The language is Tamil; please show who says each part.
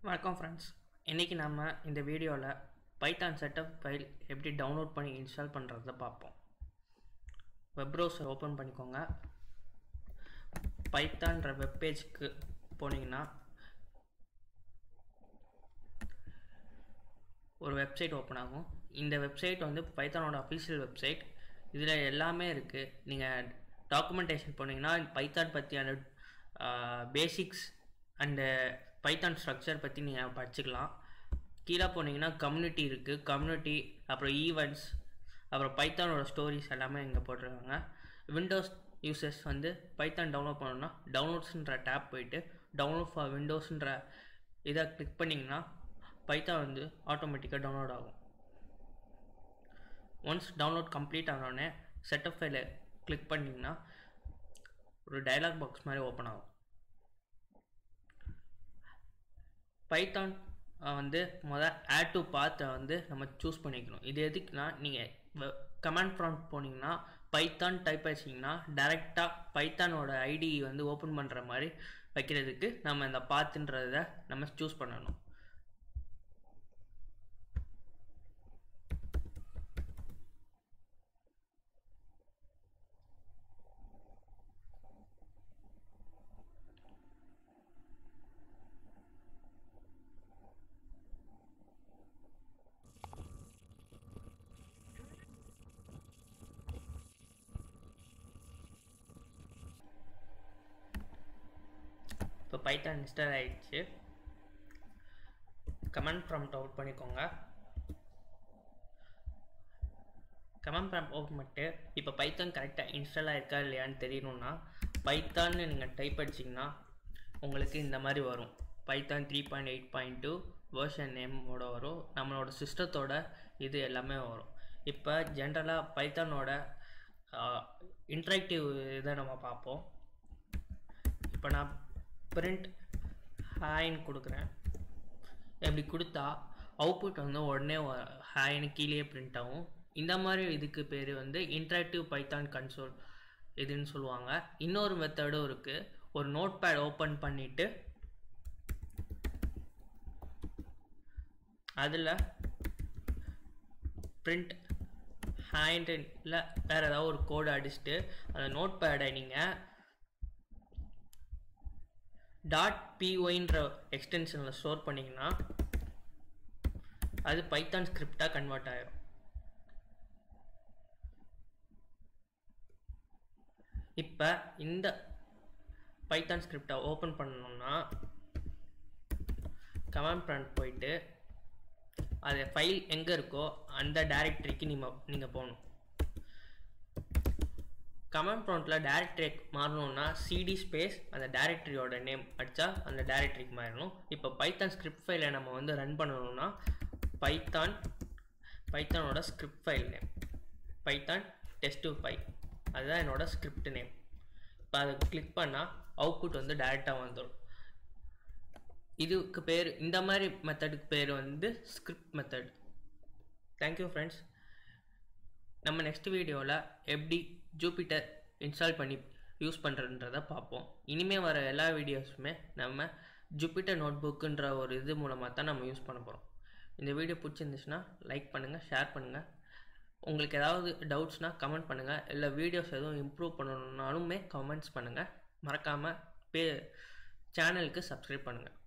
Speaker 1: வணக்கம் ஃப்ரெண்ட்ஸ் இன்றைக்கி நம்ம இந்த வீடியோவில் பைத்தான் செட்டப் ஃபைல் எப்படி டவுன்லோட் பண்ணி இன்ஸ்டால் பண்ணுறத பார்ப்போம் வெப் ப்ரௌசர் ஓப்பன் பண்ணிக்கோங்க பைத்தான்ற வெப்பேஜ்க்கு போனீங்கன்னா ஒரு வெப்சைட் ஓப்பன் ஆகும் இந்த வெப்சைட் வந்து பைத்தானோட அஃபிஷியல் வெப்சைட் இதில் எல்லாமே இருக்குது நீங்கள் டாக்குமெண்டேஷன் போனீங்கன்னா பைத்தான் பற்றியான பேசிக்ஸ் அண்டு பைத்தான் ஸ்ட்ரக்சர் பற்றி நீங்கள் படிச்சுக்கலாம் கீழே போனீங்கன்னா கம்யூனிட்டி இருக்குது கம்யூனிட்டி அப்புறம் ஈவெண்ட்ஸ் அப்புறம் பைத்தானோட ஸ்டோரிஸ் எல்லாமே இங்கே போட்டிருக்காங்க விண்டோஸ் யூசர்ஸ் வந்து பைத்தான் டவுன்லோட் பண்ணணும்னா டவுன்லோட்ஸ்ன்ற டேப் போயிட்டு டவுன்லோட் ஃபார் விண்டோஸ்ன்ற இதை கிளிக் பண்ணிங்கன்னா பைத்தான் வந்து ஆட்டோமேட்டிக்காக டவுன்லோட் ஆகும் ஒன்ஸ் டவுன்லோட் கம்ப்ளீட் ஆனோடனே செட்டப் ஃபைலை கிளிக் பண்ணிங்கன்னா ஒரு டைலாக் பாக்ஸ் மாதிரி ஓப்பன் ஆகும் பைத்தான் வந்து மொதல் ஆட் டு பாத்தை வந்து நம்ம சூஸ் பண்ணிக்கணும் இது எதுக்குன்னா நீங்கள் கமாண்ட் ப்ராம்ப்ட் போனீங்கன்னா பைத்தான் டைப் வச்சிங்கன்னா டேரெக்டாக பைத்தானோட ஐடி வந்து ஓப்பன் பண்ணுற மாதிரி வைக்கிறதுக்கு நம்ம இந்த பாத்துன்றத நம்ம சூஸ் பண்ணணும் இப்போ பைத்தான் இன்ஸ்டால் ஆகிடுச்சு கமெண்ட் ப்ராம்ப்ட் அவுட் பண்ணிக்கோங்க கமெண்ட் ப்ராம்ப்ட் ஓப்பன் பண்ணிட்டு இப்போ பைத்தான் கரெக்டாக இன்ஸ்டால் ஆயிருக்கா இல்லையான்னு தெரியணும்னா பைத்தான்னு நீங்கள் டைப் அடிச்சிங்கன்னா உங்களுக்கு இந்த மாதிரி வரும் Python three point eight point two version நேமோட வரும் நம்மளோட சிஸ்டத்தோட இது எல்லாமே வரும் இப்போ ஜென்ரலாக பைத்தானோட இன்ட்ராக்டிவ் இதை நம்ம பார்ப்போம் இப்போ நான் பிரிண்ட் ஹாய்ன்னு கொடுக்குறேன் இப்படி கொடுத்தா அவுட்புட் வந்து உடனே ஹாய்னு கீழே பிரிண்ட் ஆகும் இந்த மாதிரி இதுக்கு பேர் வந்து இன்ட்ராக்டிவ் பைத்தான் கன்சோல் இதுன்னு சொல்லுவாங்க இன்னொரு மெத்தடும் இருக்குது ஒரு நோட் பேட் ஓப்பன் பண்ணிவிட்டு அதில் பிரிண்ட் ஹேண்டில் வேறு ஏதாவது ஒரு கோடு அடிச்சுட்டு அந்த நோட் பேடை நீங்கள் டாட் பிஒய்ன்ற எக்ஸ்டென்ஷனில் ஸ்டோர் பண்ணிங்கன்னா அது பைத்தான் ஸ்கிரிப்டாக கன்வெர்ட் ஆகிடும் இப்போ இந்த பைத்தான் ஸ்கிரிப்டை ஓப்பன் பண்ணணும்னா கமாண்ட் ப்ராண்ட் போயிட்டு அது ஃபைல் எங்கே இருக்கோ அந்த டேரக்டரிக்கு நீங்கள் நீங்கள் போகணும் கமெண்ட் ப்ராண்ட்டில் டேரக்டரி மாறணும்னா சிடி ஸ்பேஸ் அந்த டேரக்டரியோட நேம் அடித்தா அந்த டேரக்டரிக்கு மாறணும் இப்போ பைத்தான் ஸ்கிரிப்ட் ஃபைலை நம்ம வந்து ரன் பண்ணணும்னா பைத்தான் பைத்தானோட script file name Python test file அதுதான் என்னோடய ஸ்கிரிப்ட் நேம் இப்போ அதை கிளிக் பண்ணால் அவுட்புட் வந்து டேரெக்டாக வந்துடும் இதுக்கு பேர் இந்த மாதிரி மெத்தடுக்கு பேர் வந்து ஸ்கிரிப்ட் மெத்தட் தேங்க்யூ ஃப்ரெண்ட்ஸ் நம்ம நெக்ஸ்ட் வீடியோவில் எப்படி ஜூபிட்டர் இன்ஸ்டால் பண்ணி யூஸ் பண்ணுறன்றதை பார்ப்போம் இனிமேல் வர எல்லா வீடியோஸுமே நம்ம ஜூபிட்டர் நோட் புக்குன்ற ஒரு இது மூலமாக தான் நம்ம யூஸ் பண்ண போகிறோம் இந்த வீடியோ பிடிச்சிருந்துச்சுன்னா லைக் பண்ணுங்கள் ஷேர் பண்ணுங்கள் உங்களுக்கு ஏதாவது டவுட்ஸ்னால் கமெண்ட் பண்ணுங்கள் இல்லை வீடியோஸ் எதுவும் இம்ப்ரூவ் பண்ணணுன்னாலுமே கமெண்ட்ஸ் பண்ணுங்கள் மறக்காமல் பே சேனலுக்கு சப்ஸ்கிரைப் பண்ணுங்கள்